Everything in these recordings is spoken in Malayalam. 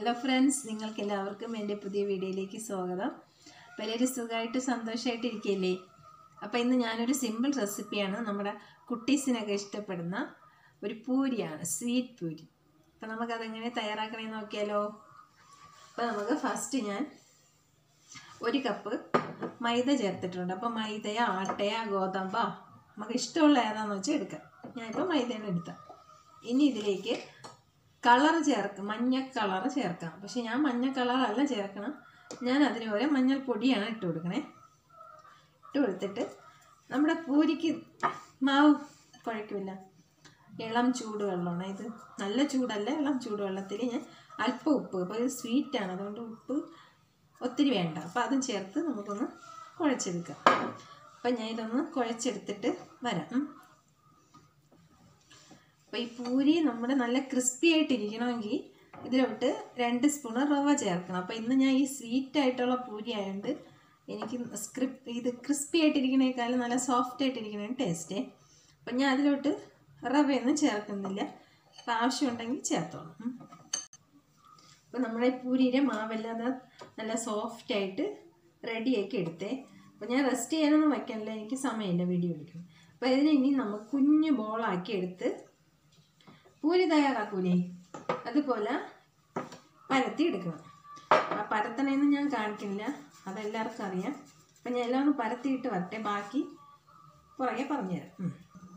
ഹലോ ഫ്രണ്ട്സ് നിങ്ങൾക്ക് എല്ലാവർക്കും എൻ്റെ പുതിയ വീഡിയോയിലേക്ക് സ്വാഗതം അപ്പോൾ എല്ലാവരും സുഖമായിട്ട് സന്തോഷമായിട്ട് ഇരിക്കുകയല്ലേ അപ്പോൾ ഇന്ന് ഞാനൊരു സിമ്പിൾ റെസിപ്പിയാണ് നമ്മുടെ കുട്ടീസിനൊക്കെ ഇഷ്ടപ്പെടുന്ന ഒരു പൂരിയാണ് സ്വീറ്റ് പൂരി അപ്പോൾ നമുക്കതെങ്ങനെ തയ്യാറാക്കണമെന്ന് നോക്കിയാലോ അപ്പോൾ നമുക്ക് ഫസ്റ്റ് ഞാൻ ഒരു കപ്പ് മൈദ ചേർത്തിട്ടുണ്ട് അപ്പോൾ മൈദയോ ആട്ടയോ ഗോതമ്പോ നമുക്ക് ഇഷ്ടമുള്ള ഏതാണെന്ന് വെച്ചാൽ എടുക്കാം ഞാനിപ്പോൾ മൈദയാണ് എടുത്തത് ഇനി ഇതിലേക്ക് കളർ ചേർക്കാം മഞ്ഞ കളർ ചേർക്കാം പക്ഷെ ഞാൻ മഞ്ഞ കളറല്ല ചേർക്കണം ഞാൻ അതിന് പകരം മഞ്ഞൾപ്പൊടിയാണ് ഇട്ട് കൊടുക്കണേ ഇട്ട് കൊടുത്തിട്ട് നമ്മുടെ പൂരിക്ക് മാവ് കുഴക്കില്ല ഇളം ചൂടുവെള്ളമാണ് ഇത് നല്ല ചൂടല്ല ഇളം ചൂടുവെള്ളത്തിൽ ഞാൻ അല്പം ഉപ്പ് അപ്പോൾ ഇത് സ്വീറ്റാണ് അതുകൊണ്ട് ഉപ്പ് ഒത്തിരി വേണ്ട അപ്പോൾ അതും ചേർത്ത് നമുക്കൊന്ന് കുഴച്ചെടുക്കാം അപ്പം ഞാൻ ഇതൊന്ന് കുഴച്ചെടുത്തിട്ട് വരാം ഉം. അപ്പോൾ ഈ പൂരി നമ്മുടെ നല്ല ക്രിസ്പി ആയിട്ടിരിക്കണമെങ്കിൽ ഇതിലോട്ട് രണ്ട് സ്പൂണ് റവ ചേർക്കണം അപ്പോൾ ഇന്ന് ഞാൻ ഈ സ്വീറ്റ് ആയിട്ടുള്ള പൂരി ആയതുകൊണ്ട് എനിക്ക് സ്ക്രിപ്പ് ഇത് ക്രിസ്പി ആയിട്ടിരിക്കണേക്കാളും നല്ല സോഫ്റ്റ് ആയിട്ടിരിക്കണ ടേസ്റ്റേ അപ്പം ഞാൻ അതിലോട്ട് റവയൊന്നും ചേർക്കുന്നില്ല അപ്പോൾ ആവശ്യമുണ്ടെങ്കിൽ ചേർത്തോളാം ഉം. അപ്പോൾ നമ്മുടെ ഈ പൂരിയുടെ മാവെല്ലാം ദാ നല്ല സോഫ്റ്റ് ആയിട്ട് റെഡിയാക്കി എടുത്തേ അപ്പോൾ ഞാൻ റെസ്റ്റ് ചെയ്യാനൊന്നും വയ്ക്കാനില്ല എനിക്ക് സമയമില്ല വീഡിയോ എടുക്കണം അപ്പോൾ ഇതിനെ ഇനി നമുക്ക് കുഞ്ഞു ബോളാക്കി എടുത്ത് പൂരി തയ്യാറാക്കൂലേ അതുപോലെ പരത്തി എടുക്കണം ആ പരത്തണേന്ന് ഞാൻ കാണിക്കുന്നില്ല അതെല്ലാവർക്കും അറിയാം അപ്പം ഞാൻ എല്ലാം ഒന്ന് പരത്തിയിട്ട് വരട്ടെ ബാക്കി പുറകെ പറഞ്ഞുതരാം ഉം.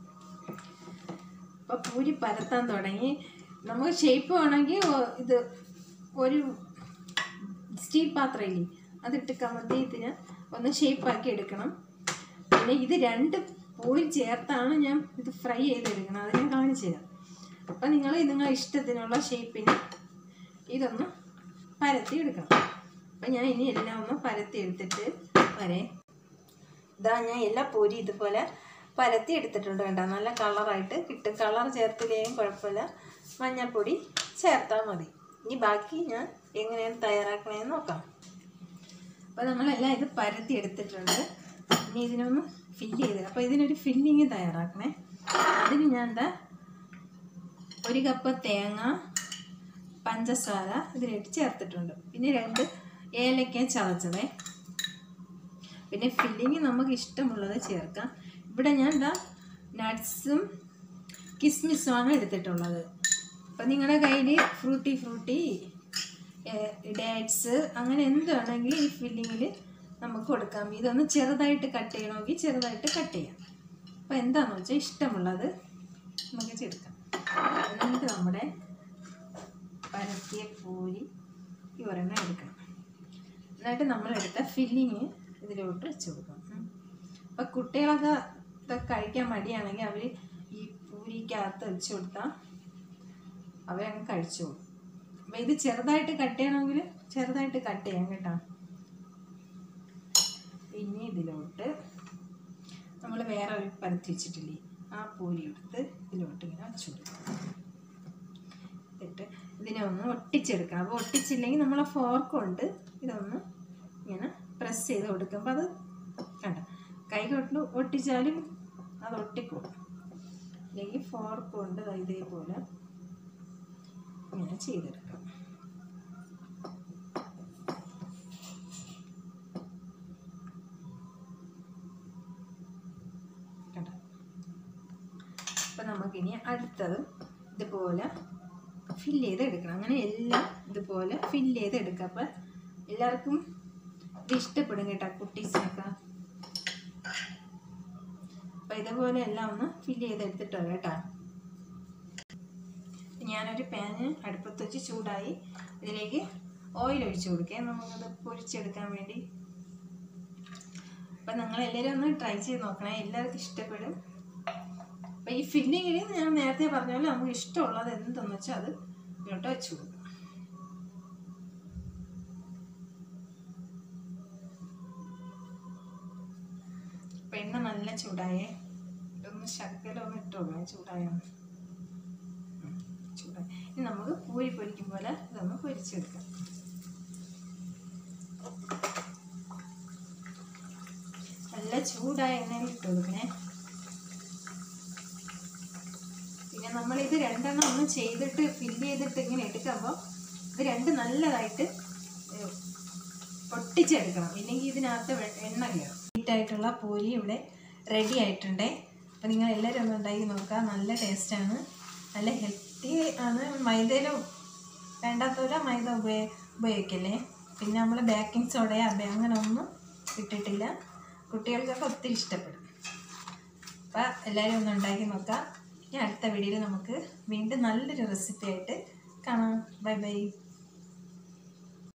അപ്പോൾ പൂരി പരത്താൻ തുടങ്ങി നമുക്ക് ഷേപ്പ് വേണമെങ്കിൽ ഒ- ഇത് ഒരു സ്റ്റീൽ പാത്രമില്ലേ അതിട്ട് കമത്തിയത്തിന് ഒന്ന് ഷേപ്പാക്കി എടുക്കണം പിന്നെ ഇത് രണ്ട് പൂരി ചേർത്താണ് ഞാൻ ഇത് ഫ്രൈ ചെയ്തെടുക്കണം അത് ഞാൻ കാണിച്ചു തരാം അപ്പം നിങ്ങൾ നിങ്ങളുടെ ഇഷ്ടത്തിനുള്ള ഷേപ്പിന് ഇതൊന്ന് പരത്തി എടുക്കണം അപ്പം ഞാൻ ഇനി എല്ലാം ഒന്ന് പരത്തി എടുത്തിട്ട് വരെ ഇതാ ഞാൻ എല്ലാ പൂരി ഇതുപോലെ പരത്തി എടുത്തിട്ടുണ്ട് കേട്ടോ നല്ല കളറായിട്ട് കിട്ടും കളർ ചേർത്തില്ലെങ്കിലും കുഴപ്പമില്ല മഞ്ഞൾപ്പൊടി ചേർത്താൽ മതി ഇനി ബാക്കി ഞാൻ എങ്ങനെയാണ് തയ്യാറാക്കണേന്ന് നോക്കാം അപ്പോൾ നമ്മളെല്ലാം ഇത് പരത്തി എടുത്തിട്ടുണ്ട് ഇനി ഇതിനൊന്ന് ഫില്ല് ചെയ്ത് അപ്പോൾ ഇതിനൊരു ഫില്ലിങ് തയ്യാറാക്കണേ അതിന് ഞാൻ എന്താ ഒരു കപ്പ് തേങ്ങ പഞ്ചസാര ഇതിലിട്ട് ചേർത്തിട്ടുണ്ട് പിന്നെ രണ്ട് ഏലക്ക ചതച്ചതേ പിന്നെ ഫില്ലിങ് നമുക്ക് ഇഷ്ടമുള്ളത് ചേർക്കാം ഇവിടെ ഞാൻ എന്താ നട്ട്സും കിസ്മിസുമാണ് എടുത്തിട്ടുള്ളത് അപ്പം നിങ്ങളുടെ കയ്യിൽ ഫ്രൂട്ടി ഫ്രൂട്ടി ഡേറ്റ്സ് അങ്ങനെ എന്ത് വേണമെങ്കിലും ഈ ഫില്ലിങ്ങിൽ നമുക്ക് കൊടുക്കാം ഇതൊന്ന് ചെറുതായിട്ട് കട്ട് ചെയ്യണമെങ്കിൽ ചെറുതായിട്ട് കട്ട് ചെയ്യാം അപ്പോൾ എന്താണെന്ന് വെച്ചാൽ ഇഷ്ടമുള്ളത് നമുക്ക് ചേർക്കാം എന്നിട്ട് നമ്മുടെ പരത്തിയ പൂരി ഈ ഒരെണ്ണം എടുക്കണം എന്നിട്ട് നമ്മളെടുത്ത ഫില്ലിങ് ഇതിലോട്ട് വെച്ച് കൊടുക്കണം ഉം. അപ്പോൾ കുട്ടികളൊക്കെ ഇതൊക്കെ കഴിക്കാൻ മടിയാണെങ്കിൽ അവർ ഈ പൂരിക്കകത്ത് വെച്ച് കൊടുത്താൽ അവരങ്ങ് കഴിച്ചോളും അപ്പോൾ ഇത് ചെറുതായിട്ട് കട്ട് ചെയ്യണമെങ്കിൽ ചെറുതായിട്ട് കട്ട് ചെയ്യാം കേട്ടോ പിന്നെ ഇതിലോട്ട് നമ്മൾ വേറെ ഒരു പരത്തി വെച്ചിട്ടില്ലേ ആ പൂരി എടുത്ത് ഇതിലോട്ട് ഇങ്ങനെ വെച്ചു കൊടുക്കും എന്നിട്ട് ഇതിനെ ഒന്ന് ഒട്ടിച്ചെടുക്കണം അപ്പോൾ ഒട്ടിച്ചില്ലെങ്കിൽ നമ്മൾ ഫോർക്ക് കൊണ്ട് ഇതൊന്ന് ഇങ്ങനെ പ്രസ് ചെയ്ത് കൊടുക്കുമ്പോൾ അത് കണ്ട കൈ കൊണ്ട് ഒട്ടിച്ചാലും അത് ഒട്ടിക്കോളും അല്ലെങ്കിൽ ഫോർക്ക് കൊണ്ട് ദാ ഇതേപോലെ ഇങ്ങനെ ചെയ്തെടുക്കാം കണ്ടോ അപ്പം നമുക്കിനി അടുത്തത് ഇതുപോലെ ഫില്ല് ചെയ്ത് എടുക്കണം അങ്ങനെ എല്ലാം ഇതുപോലെ ഫില്ല് ചെയ്ത് എടുക്കുക അപ്പം എല്ലാവർക്കും ഇത് ഇഷ്ടപ്പെടും കേട്ടോ കുട്ടീസിനൊക്കെ അപ്പം ഇതുപോലെ എല്ലാം ഒന്ന് ഫില്ല് ചെയ്ത് എടുത്തിട്ടോ കേട്ടോ ഞാനൊരു പാന് അടുപ്പത്ത് വെച്ച് ചൂടായി ഇതിലേക്ക് ഓയിൽ ഒഴിച്ച് കൊടുക്കേ നമുക്കത് പൊരിച്ചെടുക്കാൻ വേണ്ടി അപ്പം നിങ്ങൾ എല്ലാവരും ഒന്ന് ട്രൈ ചെയ്ത് നോക്കണേ എല്ലാവർക്കും ഇഷ്ടപ്പെടും അപ്പം ഈ ഫില്ലിങ്ങിൽ ഞാൻ നേരത്തെ പറഞ്ഞ പോലെ നമുക്ക് ഇഷ്ടമുള്ളത് എന്തെന്ന് വെച്ചാൽ അത് ഇങ്ങോട്ട് വെച്ച് കൊടുക്കും അപ്പം എണ്ണ നല്ല ചൂടായേ ഇതൊന്ന് ശർക്കര ഒന്ന് ഇട്ടോളൂ ചൂടായ ചൂടായി ഇനി നമുക്ക് പൂരി പൊരിക്കും പോലെ ഇതൊന്ന് പൊരിച്ചെടുക്കാം നല്ല ചൂടായ എണ്ണയിൽ ഇട്ട് കൊടുക്കണേ പിന്നെ നമ്മളിത് രണ്ടെണ്ണം ഒന്ന് ചെയ്തിട്ട് ഫില്ല് ചെയ്തിട്ട് ഇങ്ങനെ എടുക്കുമ്പോൾ ഇത് രണ്ട് നല്ലതായിട്ട് ഏഹ്, പൊട്ടിച്ചെടുക്കണം ഇല്ലെങ്കിൽ ഇതിനകത്ത് വെ- എണ്ണ കയറും ഹീറ്റായിട്ടുള്ള പൂരി ഇവിടെ റെഡി ആയിട്ടുണ്ടേ അപ്പോൾ നിങ്ങൾ എല്ലാവരും ഒന്ന് ഉണ്ടാക്കി നോക്കുക നല്ല ടേസ്റ്റാണ് നല്ല ഹെൽത്തി ആണ് മൈദയിലും വേണ്ടാത്തവരെ മൈദ ഉപയോ ഉപയോഗിക്കല്ലേ പിന്നെ നമ്മൾ ബേക്കിംഗ് സോഡയോ അബ അങ്ങനെ ഒന്നും ഇട്ടിട്ടില്ല കുട്ടികൾക്കൊക്കെ ഒത്തിരി ഇഷ്ടപ്പെടും അപ്പോൾ എല്ലാവരും ഒന്ന് ഉണ്ടാക്കി നോക്കാം ഇനി അടുത്ത വീഡിയോയിൽ നമുക്ക് വീണ്ടും നല്ലൊരു റെസിപ്പി ആയിട്ട് കാണാം ബൈ ബൈ